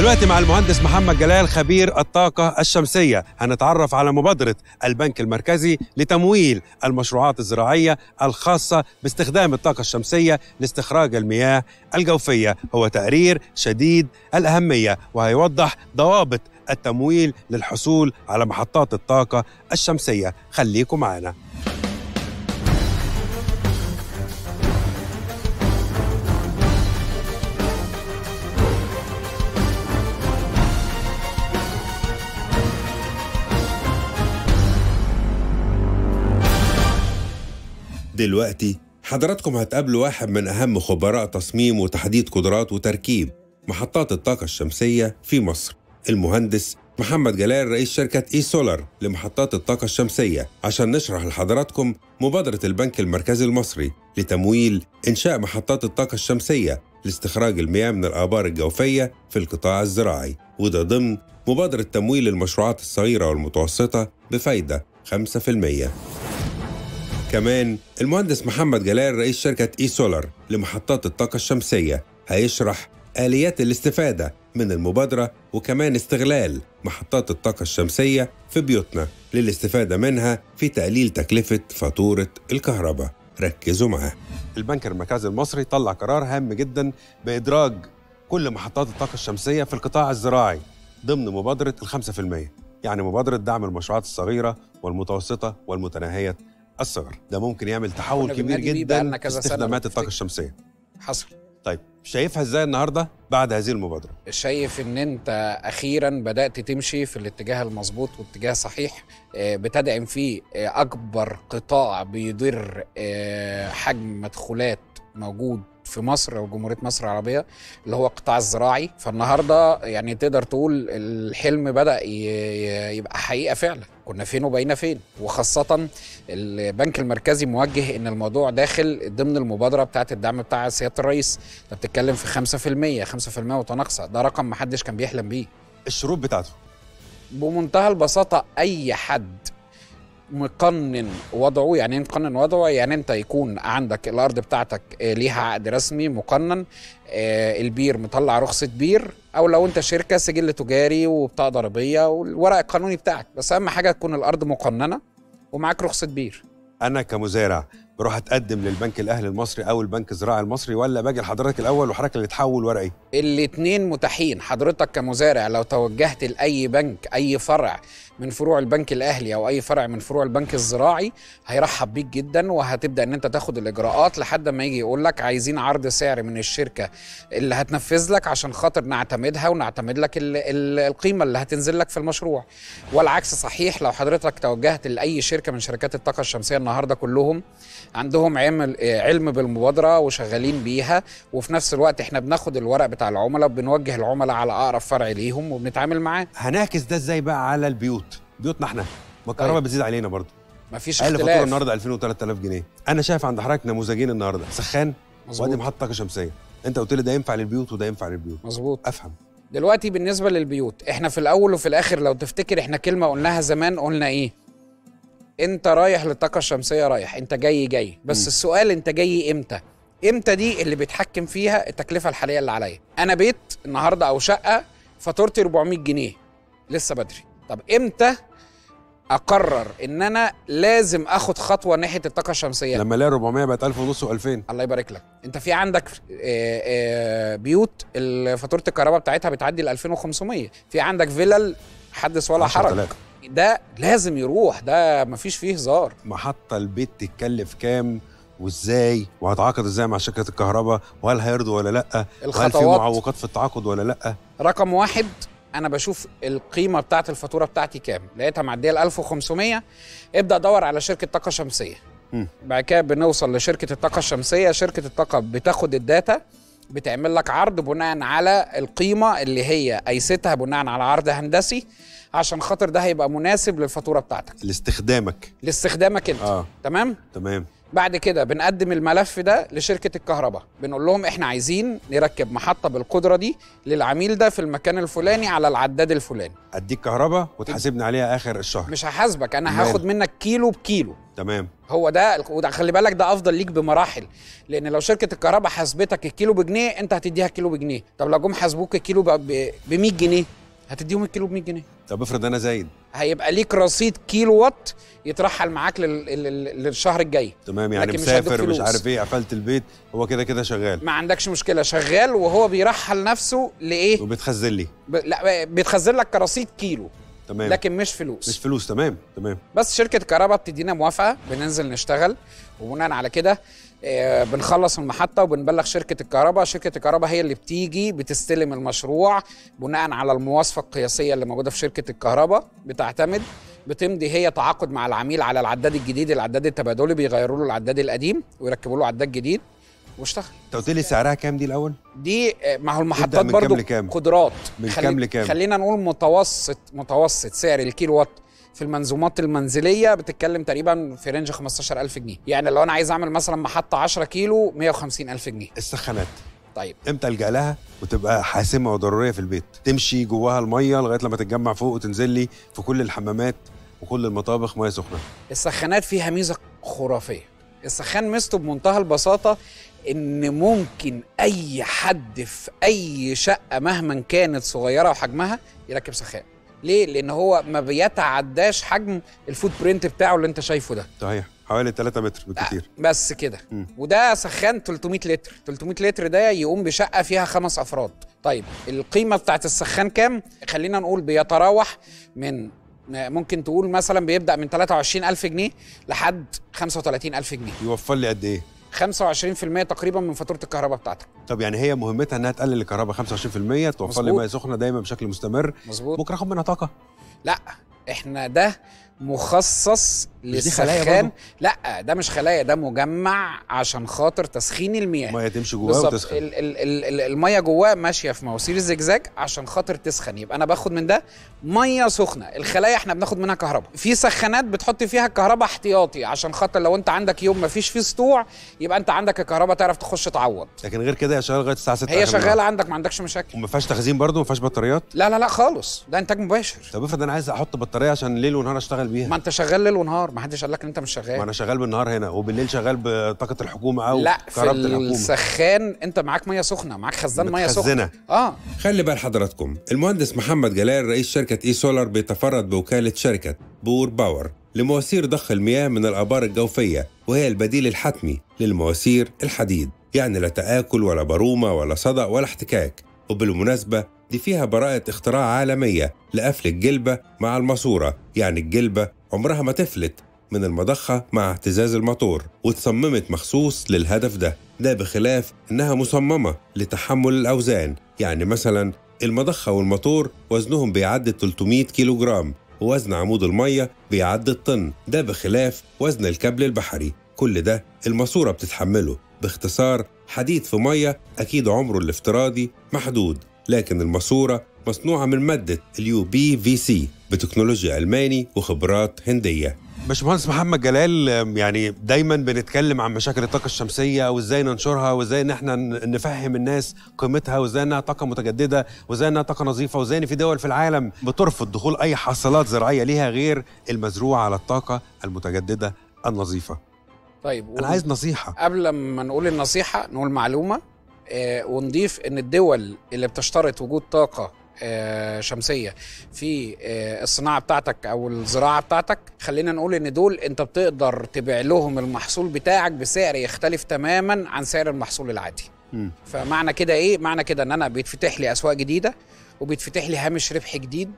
دلوقتي مع المهندس محمد جلال خبير الطاقة الشمسية هنتعرف على مبادرة البنك المركزي لتمويل المشروعات الزراعية الخاصة باستخدام الطاقة الشمسية لاستخراج المياه الجوفية هو تقرير شديد الأهمية وهيوضح ضوابط التمويل للحصول على محطات الطاقة الشمسية خليكم معنا دلوقتي حضراتكم هتقابلوا واحد من أهم خبراء تصميم وتحديد قدرات وتركيب محطات الطاقة الشمسية في مصر المهندس محمد جلال رئيس شركة إي سولار لمحطات الطاقة الشمسية عشان نشرح لحضراتكم مبادرة البنك المركزي المصري لتمويل إنشاء محطات الطاقة الشمسية لاستخراج المياه من الآبار الجوفية في القطاع الزراعي وده ضمن مبادرة تمويل المشروعات الصغيرة والمتوسطة بفايدة 5% كمان المهندس محمد جلال رئيس شركة إي سولار لمحطات الطاقة الشمسية هيشرح آليات الاستفادة من المبادرة وكمان استغلال محطات الطاقة الشمسية في بيوتنا للاستفادة منها في تقليل تكلفة فاتورة الكهرباء ركزوا معاه البنك المركزي المصري طلع قرار هام جدا بإدراج كل محطات الطاقة الشمسية في القطاع الزراعي ضمن مبادرة الخمسة في المية يعني مبادرة دعم المشروعات الصغيرة والمتوسطة والمتناهية الصغر ده ممكن يعمل تحول كنا كبير بننادي بيه جدا بقالنا في كذا سنة لو استخدامات الطاقة تفتكر. الشمسية حصل طيب شايفها ازاي النهارده بعد هذه المبادرة شايف ان انت اخيرا بدات تمشي في الاتجاه المظبوط واتجاه صحيح آه، بتدعم فيه آه، اكبر قطاع بيدر آه، حجم مدخولات موجود في مصر وجمهوريه مصر العربيه اللي هو القطاع الزراعي فالنهارده يعني تقدر تقول الحلم بدا ي- ي- يبقى حقيقه فعلا كنا فين وبقينا فين وخاصه البنك المركزي موجه ان الموضوع داخل ضمن المبادره بتاعه الدعم بتاع سياده الرئيس انت بتتكلم في 5% 5% متناقصه ده رقم ما حدش كان بيحلم بيه الشروط بتاعته بمنتهى البساطه اي حد مقنن وضعه يعني ايه مقنن وضعه يعني انت يكون عندك الارض بتاعتك آه، ليها عقد رسمي مقنن آه، البير مطلع رخصه بير او لو انت شركه سجل تجاري وبطاقه ضريبيه والورق القانوني بتاعك بس اهم حاجه تكون الارض مقننه ومعاك رخصه بير انا كمزارع بروح اتقدم للبنك الاهلي المصري او البنك الزراعي المصري ولا باجي لحضرتك الاول وحضرتك اللي تحول ورقي الاتنين متاحين حضرتك كمزارع لو توجهت لأي بنك أي فرع من فروع البنك الأهلي أو أي فرع من فروع البنك الزراعي هيرحب بيك جدا وهتبدأ إن أنت تاخد الإجراءات لحد ما يجي يقول لك عايزين عرض سعر من الشركة اللي هتنفذ لك عشان خاطر نعتمدها ونعتمد لك ال ال القيمة اللي هتنزل لك في المشروع والعكس صحيح لو حضرتك توجهت لأي شركة من شركات الطاقة الشمسية النهاردة كلهم عندهم علم علم بالمبادرة وشغالين بيها وفي نفس الوقت احنا بناخد الورق بتاع العملاء بنوجه العملاء على اقرب فرع ليهم وبنتعامل معاه هنعكس ده ازاي بقى على البيوت بيوتنا احنا ما الكهرباء طيب. بتزيد علينا برضه مفيش اقل فاتوره اختلاف النهارده 2000 و3000 جنيه انا شايف عند حضرتك نموذجين النهارده سخان مظبوط وادي محطه طاقه شمسيه انت قلت لي ده ينفع للبيوت وده ينفع للبيوت مظبوط افهم دلوقتي بالنسبه للبيوت احنا في الاول وفي الاخر لو تفتكر احنا كلمه قلناها زمان قلنا ايه انت رايح للطاقه الشمسيه رايح انت جاي جاي بس م. السؤال انت جاي امتى امتى دي اللي بيتحكم فيها التكلفه الحاليه اللي عليا انا بيت النهارده او شقه فاتورتي 400 جنيه لسه بدري طب امتى اقرر ان انا لازم اخد خطوه ناحيه الطاقه الشمسيه لما الاقي 400 بقت 1000 ونص و2000 الله يبارك لك انت في عندك آه، آه، بيوت ال- فاتوره الكهرباء بتاعتها بتعدي ال 2500 في عندك فيلل حدث ولا حرج 10000 ده لازم يروح ده مفيش فيه هزار محطه البيت تتكلف كام وازاي وهتعاقد ازاي مع شركه الكهرباء وهل هيرضوا ولا لا وهل في الخطوات معوقات في التعاقد ولا لا رقم واحد انا بشوف القيمه بتاعت الفاتوره بتاعتي كام لقيتها معديه ال 1500 ابدا ادور على شركه طاقه شمسيه مم. بعد كده بنوصل لشركه الطاقه الشمسيه شركه الطاقه بتاخد الداتا بتعمل لك عرض بناء على القيمه اللي هي قيستها بناء على عرض هندسي عشان خاطر ده هيبقى مناسب للفاتوره بتاعتك لاستخدامك لاستخدامك انت اه تمام تمام بعد كده بنقدم الملف ده لشركه الكهرباء بنقول لهم احنا عايزين نركب محطه بالقدره دي للعميل ده في المكان الفلاني على العداد الفلاني اديك كهرباء وتحاسبني عليها اخر الشهر مش هحاسبك انا تمام. هاخد منك كيلو بكيلو تمام هو ده وده خلي بالك ده افضل ليك بمراحل لان لو شركه الكهرباء حاسبتك الكيلو بجنيه انت هتديها الكيلو بجنيه طب لو جم حاسبوك الكيلو ب 100 جنيه هتديهم الكيلو ب 100 جنيه طب افرض انا زايد هيبقى ليك رصيد كيلو وات يترحل معاك لل... لل... للشهر الجاي تمام يعني لكن مش هيدوك مسافر مش فلوس. عارف ايه قفلت البيت هو كده كده شغال ما عندكش مشكله شغال وهو بيرحل نفسه لايه وبتخزن لي ب... لا بيتخزن لك كرصيد كيلو تمام لكن مش فلوس مش فلوس تمام تمام بس شركه الكهرباء بتدينا موافقه بننزل نشتغل وبناء على كده آه، بنخلص المحطه وبنبلغ شركه الكهرباء شركه الكهرباء هي اللي بتيجي بتستلم المشروع بناء على المواصفه القياسيه اللي موجوده في شركه الكهرباء بتعتمد بتمضي هي تعاقد مع العميل على العداد الجديد العداد التبادلي بيغيروا له العداد القديم ويركبوا له عداد جديد واشتغل انت قلت لي سعرها كام دي الاول دي آه، ما هو تبدأ المحطات من كام برضو لكام؟ قدرات من خلي- كام لكام؟ خلينا نقول متوسط متوسط سعر الكيلو وات في المنظومات المنزليه بتتكلم تقريبا في رينج 15000 جنيه يعني لو انا عايز اعمل مثلا محطه 10 كيلو 150000 جنيه السخانات طيب امتى الجا لها وتبقى حاسمه وضروريه في البيت تمشي جواها الميه لغايه لما تتجمع فوق وتنزل لي في كل الحمامات وكل المطابخ ميه سخنه السخانات فيها ميزه خرافيه السخان ميزته بمنتهى البساطه ان ممكن اي حد في اي شقه مهما كانت صغيره وحجمها يركب سخان ليه لان هو ما بيتعداش حجم الفوت برينت بتاعه اللي انت شايفه ده صحيح حوالي 3 متر بالكتير بس كده مم. وده سخان 300 لتر 300 لتر ده يقوم بشقه فيها خمس افراد طيب القيمه بتاعت السخان كام خلينا نقول بيتراوح من ممكن تقول مثلا بيبدا من 23000 جنيه لحد 35000 جنيه يوفر لي قد ايه 25% تقريبا من فاتوره الكهرباء بتاعتك طب يعني هي مهمتها انها تقلل الكهرباء 25% توفر لي مظبوط. ميه سخنه دايما بشكل مستمر مظبوط ممكن اخد منها طاقه لا احنا ده مخصص مش دي خلايا للسخان برضو؟ لا ده مش خلايا ده مجمع عشان خاطر تسخين المياه ميه تمشي جواها بالظبط وتسخن ال- ال- ال- ال- الميه جواه ماشيه في مواسير الزجزاج عشان خاطر تسخن يبقى انا باخد من ده ميه سخنه الخلايا احنا بناخد منها كهرباء في سخانات بتحط فيها الكهرباء احتياطي عشان خاطر لو انت عندك يوم ما فيش فيه سطوع يبقى انت عندك الكهرباء تعرف تخش تعوض لكن غير كده هي شغاله لغايه الساعه 6 هي آخر النهار. شغاله عندك ما عندكش مشاكل وما فيهاش تخزين برضه ما فيهاش بطاريات لا لا لا خالص ده انتاج مباشر طب افرض انا عايز احط بطاريه عشان ليل ونهار اشتغل بيها ما انت شغال ليل ونهار ما حدش قال لك ان انت مش ما شغال انا شغال بالنهار هنا وبالليل شغال بطاقه الحكومه او لا في كهرباء الحكومه السخان انت معاك ميه سخنه معاك خزان ميه سخنه متخزنة. اه خلي بال حضراتكم المهندس محمد جلال رئيس شركة اي سولار بيتفرد بوكالة شركة بور باور لمواسير ضخ المياه من الآبار الجوفية وهي البديل الحتمي للمواسير الحديد يعني لا تآكل ولا برومة ولا صدأ ولا احتكاك وبالمناسبة دي فيها براءة اختراع عالمية لقفل الجلبة مع الماسورة يعني الجلبة عمرها ما تفلت من المضخة مع اهتزاز الموتور وتصممت مخصوص للهدف ده ده بخلاف إنها مصممة لتحمل الأوزان يعني مثلا المضخة والموتور وزنهم بيعدي 300 كيلو جرام ووزن عمود المية بيعدي الطن ده بخلاف وزن الكابل البحري كل ده الماسورة بتتحمله باختصار حديد في مية أكيد عمره الافتراضي محدود لكن الماسورة مصنوعة من مادة اليو بي في سي بتكنولوجيا ألماني وخبرات هندية باشمهندس محمد جلال يعني دايما بنتكلم عن مشاكل الطاقه الشمسيه وازاي ننشرها وازاي ان احنا ن- نفهم الناس قيمتها وازاي انها طاقه متجدده وازاي انها طاقه نظيفه وازاي ان في دول في العالم بترفض دخول اي حاصلات زراعيه ليها غير المزروعه على الطاقه المتجدده النظيفه طيب انا عايز نصيحه قبل ما نقول النصيحة نقول معلومة آه ونضيف ان الدول اللي بتشترط وجود طاقة آه شمسية في آه الصناعة بتاعتك او الزراعة بتاعتك خلينا نقول ان دول انت بتقدر تبيع لهم المحصول بتاعك بسعر يختلف تماما عن سعر المحصول العادي مم. فمعنى كده ايه معنى كده ان انا بيتفتح لي اسواق جديده وبيتفتح لي هامش ربح جديد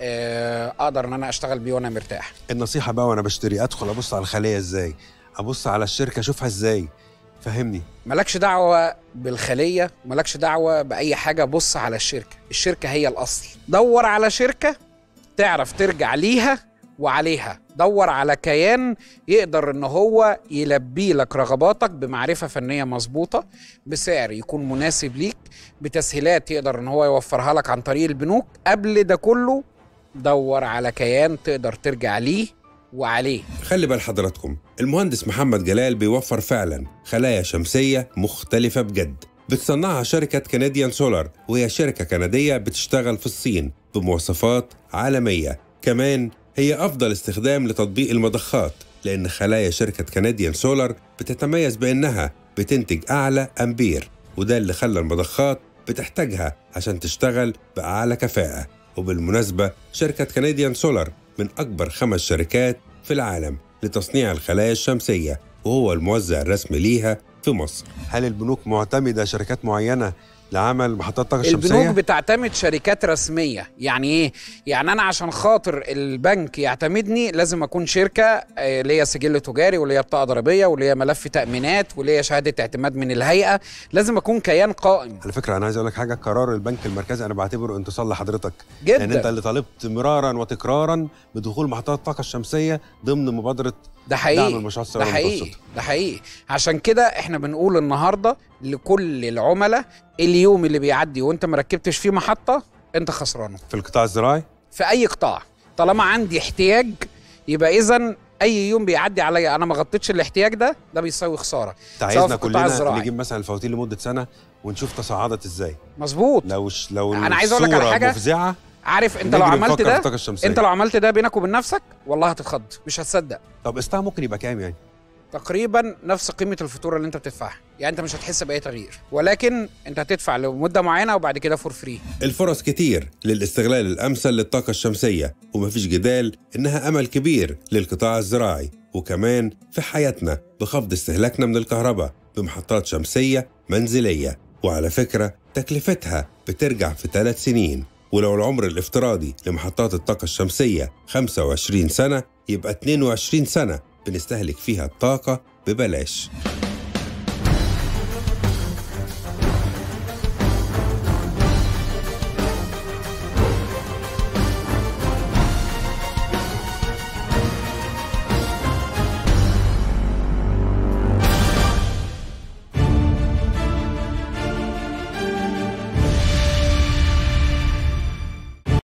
آه، اقدر ان انا اشتغل بيه وانا مرتاح النصيحه بقى وانا بشتري ادخل ابص على الخليه ازاي ابص على الشركه اشوفها ازاي فهمني مالكش دعوه بالخليه مالكش دعوه باي حاجه بص على الشركه الشركه هي الاصل دور على شركه تعرف ترجع ليها وعليها دور على كيان يقدر ان هو يلبي لك رغباتك بمعرفه فنيه مظبوطه بسعر يكون مناسب ليك بتسهيلات يقدر ان هو يوفرها لك عن طريق البنوك قبل ده كله دور على كيان تقدر ترجع ليه وعليه خلي بال حضراتكم المهندس محمد جلال بيوفر فعلا خلايا شمسية مختلفة بجد بتصنعها شركة كنديان سولار وهي شركة كندية بتشتغل في الصين بمواصفات عالمية كمان هي أفضل استخدام لتطبيق المضخات لأن خلايا شركة كنديان سولار بتتميز بأنها بتنتج أعلى أمبير وده اللي خلى المضخات بتحتاجها عشان تشتغل بأعلى كفاءة وبالمناسبة شركة كنديان سولار من أكبر خمس شركات في العالم لتصنيع الخلايا الشمسية وهو الموزع الرسمي ليها في مصر هل البنوك معتمده شركات معينه لعمل محطات طاقه البنوك الشمسيه بتعتمد شركات رسميه يعني ايه يعني انا عشان خاطر البنك يعتمدني لازم اكون شركه آه، ليا سجل تجاري وليا بطاقه ضريبيه وليا ملف تامينات وليا شهاده اعتماد من الهيئه لازم اكون كيان قائم على فكره انا عايز اقول لك حاجه قرار البنك المركزي انا بعتبره انتصار لحضرتك جدا لان انت اللي طالبت مرارا وتكرارا بدخول محطات الطاقه الشمسيه ضمن مبادره ده دعم حقيقي المشروعات الصغيره ده حقيقي والمتوسطه ده حقيقي عشان كده احنا بنقول النهارده لكل العملاء اليوم اللي بيعدي وانت ما ركبتش فيه محطه انت خسرانه في القطاع الزراعي في اي قطاع طالما عندي احتياج يبقى اذا اي يوم بيعدي عليا انا ما غطيتش الاحتياج ده ده بيساوي خساره انت سواء في عايزنا القطاع كلنا الزراعي. نجيب مثلا الفواتير لمده سنه ونشوف تصاعدت ازاي مظبوط لو ش... لو أنا عايز أقول لك على الصورة حاجة. مفزعه عارف انت لو نجري عملت نفكر في ده الطاقه الشمسيه انت لو عملت ده بينك وبين نفسك والله هتتخض مش هتصدق طب قسطها ممكن يبقى كام يعني تقريبا نفس قيمه الفاتوره اللي انت بتدفعها يعني انت مش هتحس باي تغيير ولكن انت هتدفع لمده معينه وبعد كده فور فري الفرص كتير للاستغلال الأمثل للطاقة الشمسية ومفيش جدال إنها أمل كبير للقطاع الزراعي وكمان في حياتنا بخفض استهلاكنا من الكهرباء بمحطات شمسية منزلية وعلى فكرة تكلفتها بترجع في ثلاث سنين ولو العمر الافتراضي لمحطات الطاقة الشمسية 25 سنة يبقى 22 سنة بنستهلك فيها الطاقة ببلاش